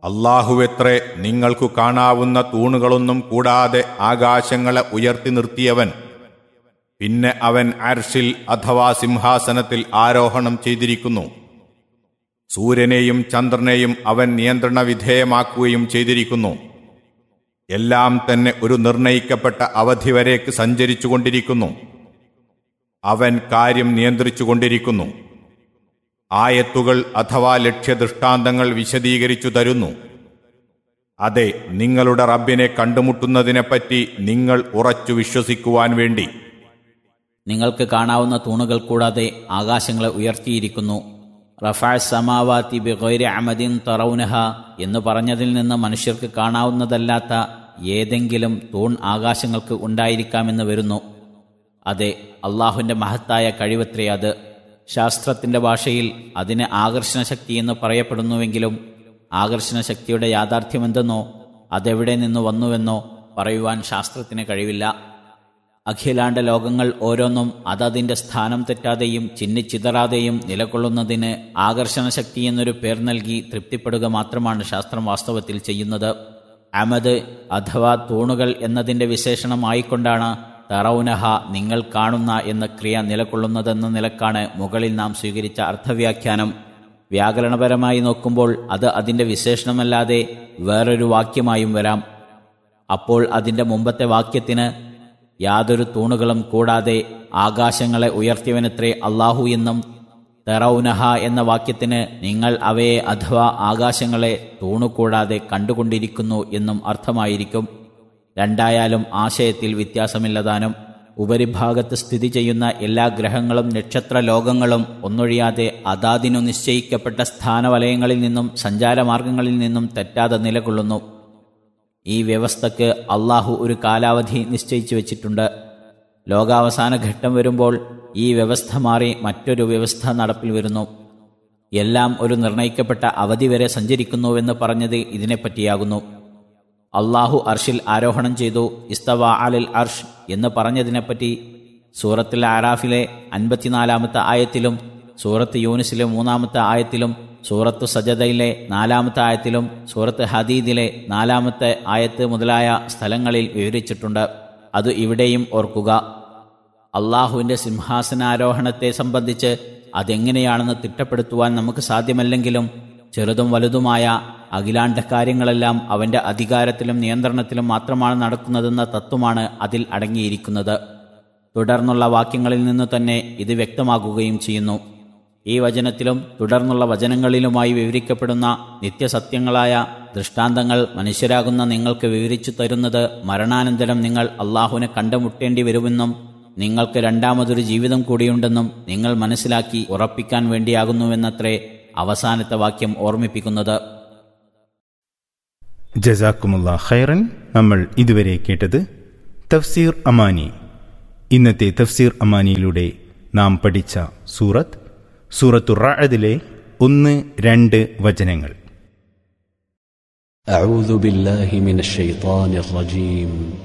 അള്ളാഹുവെത്രേ നിങ്ങൾക്കു കാണാവുന്ന തൂണുകളൊന്നും കൂടാതെ ആകാശങ്ങളെ ഉയർത്തി നിർത്തിയവൻ പിന്നെ അവൻ അർഷിൽ അഥവാ സിംഹാസനത്തിൽ ആരോഹണം ചെയ്തിരിക്കുന്നു സൂര്യനെയും ചന്ദ്രനെയും അവൻ നിയന്ത്രണ വിധേയമാക്കുകയും ചെയ്തിരിക്കുന്നു എല്ലാം തന്നെ ഒരു നിർണയിക്കപ്പെട്ട അവധി വരേക്ക് സഞ്ചരിച്ചുകൊണ്ടിരിക്കുന്നു അവൻ കാര്യം നിയന്ത്രിച്ചുകൊണ്ടിരിക്കുന്നു ആയത്തുകൾ അഥവാ ലക്ഷ്യദൃഷ്ടാന്തങ്ങൾ വിശദീകരിച്ചു തരുന്നു അതെ നിങ്ങളുടെ റബ്ബിനെ കണ്ടുമുട്ടുന്നതിനെപ്പറ്റി നിങ്ങൾ ഉറച്ചു വിശ്വസിക്കുവാൻ വേണ്ടി നിങ്ങൾക്ക് കാണാവുന്ന തൂണുകൾ കൂടാതെ ആകാശങ്ങളെ ഉയർത്തിയിരിക്കുന്നു റഫാ സമാവാത്തി ബിഗൈരി അമദിൻ തറൗനഹ എന്ന് പറഞ്ഞതിൽ നിന്ന് മനുഷ്യർക്ക് കാണാവുന്നതല്ലാത്ത ഏതെങ്കിലും തൂൺ ആകാശങ്ങൾക്ക് ഉണ്ടായിരിക്കാമെന്ന് വരുന്നു അതെ അള്ളാഹുവിൻ്റെ മഹത്തായ കഴിവത്രേ അത് ശാസ്ത്രത്തിൻ്റെ ഭാഷയിൽ അതിന് ആകർഷണശക്തി എന്ന് പറയപ്പെടുന്നുവെങ്കിലും ആകർഷണശക്തിയുടെ യാഥാർത്ഥ്യമെന്തെന്നോ അതെവിടെ നിന്ന് വന്നുവെന്നോ പറയുവാൻ ശാസ്ത്രത്തിന് കഴിവില്ല അഖിലാണ്ട ലോകങ്ങൾ ഓരോന്നും അതതിൻ്റെ സ്ഥാനം തെറ്റാതെയും ചിന്നിച്ചിതറാതെയും നിലകൊള്ളുന്നതിന് ആകർഷണശക്തി എന്നൊരു പേർ നൽകി തൃപ്തിപ്പെടുക മാത്രമാണ് ശാസ്ത്രം വാസ്തവത്തിൽ ചെയ്യുന്നത് അമദ് അഥവാ തൂണുകൾ എന്നതിൻ്റെ വിശേഷണമായിക്കൊണ്ടാണ് തറൗനഹ നിങ്ങൾ കാണുന്ന എന്ന ക്രിയ നിലകൊള്ളുന്നതെന്ന നിലക്കാണ് മുകളിൽ നാം സ്വീകരിച്ച അർത്ഥവ്യാഖ്യാനം വ്യാകരണപരമായി നോക്കുമ്പോൾ അത് അതിൻ്റെ വിശേഷണമല്ലാതെ വേറൊരു വാക്യമായും വരാം അപ്പോൾ അതിൻ്റെ മുമ്പത്തെ വാക്യത്തിന് യാതൊരു തൂണുകളും കൂടാതെ ആകാശങ്ങളെ ഉയർത്തിയവനത്രേ അള്ളാഹു എന്നും തെറൌനഹ എന്ന വാക്യത്തിന് നിങ്ങൾ അവയെ അഥവാ ആകാശങ്ങളെ തൂണുകൂടാതെ കണ്ടുകൊണ്ടിരിക്കുന്നു എന്നും അർത്ഥമായിരിക്കും രണ്ടായാലും ആശയത്തിൽ വ്യത്യാസമില്ലതാനും ഉപരിഭാഗത്ത് സ്ഥിതി ചെയ്യുന്ന എല്ലാ ഗ്രഹങ്ങളും നക്ഷത്ര ലോകങ്ങളും ഒന്നൊഴിയാതെ അതാതിനു നിശ്ചയിക്കപ്പെട്ട സ്ഥാനവലയങ്ങളിൽ നിന്നും സഞ്ചാരമാർഗങ്ങളിൽ നിന്നും തെറ്റാതെ നിലകൊള്ളുന്നു ഈ വ്യവസ്ഥക്ക് അള്ളാഹു ഒരു കാലാവധി നിശ്ചയിച്ചു വെച്ചിട്ടുണ്ട് ലോകാവസാന ഘട്ടം വരുമ്പോൾ ഈ വ്യവസ്ഥ മാറി മറ്റൊരു വ്യവസ്ഥ നടപ്പിൽ വരുന്നു എല്ലാം ഒരു നിർണയിക്കപ്പെട്ട അവധി വരെ സഞ്ചരിക്കുന്നുവെന്ന് പറഞ്ഞത് ഇതിനെപ്പറ്റിയാകുന്നു അള്ളാഹു അർഷിൽ ആരോഹണം ചെയ്തു ഇസ്തവ അലിൽ അർഷ് എന്ന് പറഞ്ഞതിനെപ്പറ്റി സൂറത്തിൽ ആറാഫിലെ അൻപത്തിനാലാമത്തെ ആയത്തിലും സൂറത്ത് യൂനിസിലെ മൂന്നാമത്തെ ആയത്തിലും സൂറത്ത് സജദയിലെ നാലാമത്തെ ആയത്തിലും സൂറത്ത് ഹദീദിലെ നാലാമത്തെ ആയത്ത് മുതലായ സ്ഥലങ്ങളിൽ വിവരിച്ചിട്ടുണ്ട് അത് ഇവിടെയും ഓർക്കുക അള്ളാഹുവിൻ്റെ സിംഹാസനാരോഹണത്തെ സംബന്ധിച്ച് അതെങ്ങനെയാണെന്ന് തിട്ടപ്പെടുത്തുവാൻ നമുക്ക് സാധ്യമല്ലെങ്കിലും ചെറുതും വലുതുമായ അഖിലാണ്ട കാര്യങ്ങളെല്ലാം അവൻ്റെ അധികാരത്തിലും നിയന്ത്രണത്തിലും മാത്രമാണ് നടക്കുന്നതെന്ന തത്വമാണ് അതിൽ അടങ്ങിയിരിക്കുന്നത് തുടർന്നുള്ള വാക്യങ്ങളിൽ നിന്ന് തന്നെ ഇത് വ്യക്തമാകുകയും ചെയ്യുന്നു ഈ വചനത്തിലും തുടർന്നുള്ള വചനങ്ങളിലുമായി വിവരിക്കപ്പെടുന്ന നിത്യസത്യങ്ങളായ ദൃഷ്ടാന്തങ്ങൾ മനുഷ്യരാകുന്ന നിങ്ങൾക്ക് വിവരിച്ചു തരുന്നത് മരണാനന്തരം നിങ്ങൾ അള്ളാഹുവിനെ കണ്ടുമുട്ടേണ്ടി വരുമെന്നും നിങ്ങൾക്ക് രണ്ടാമതൊരു ജീവിതം കൂടിയുണ്ടെന്നും നിങ്ങൾ മനസ്സിലാക്കി ഉറപ്പിക്കാൻ വേണ്ടിയാകുന്നുവെന്നത്രേ അവസാനത്തെ വാക്യം ഓർമ്മിപ്പിക്കുന്നത് ജസാക്കുമുള്ള ഖൈറൻ നമ്മൾ ഇതുവരെ കേട്ടത് തഫ്സീർ അമാനി ഇന്നത്തെ തഫ്സീർ അമാനിയിലൂടെ നാം പഠിച്ച സൂറത്ത് സൂറത്തു റാഅദിലെ ഒന്ന് രണ്ട് വചനങ്ങൾ أعوذ بالله من الشيطان الرجيم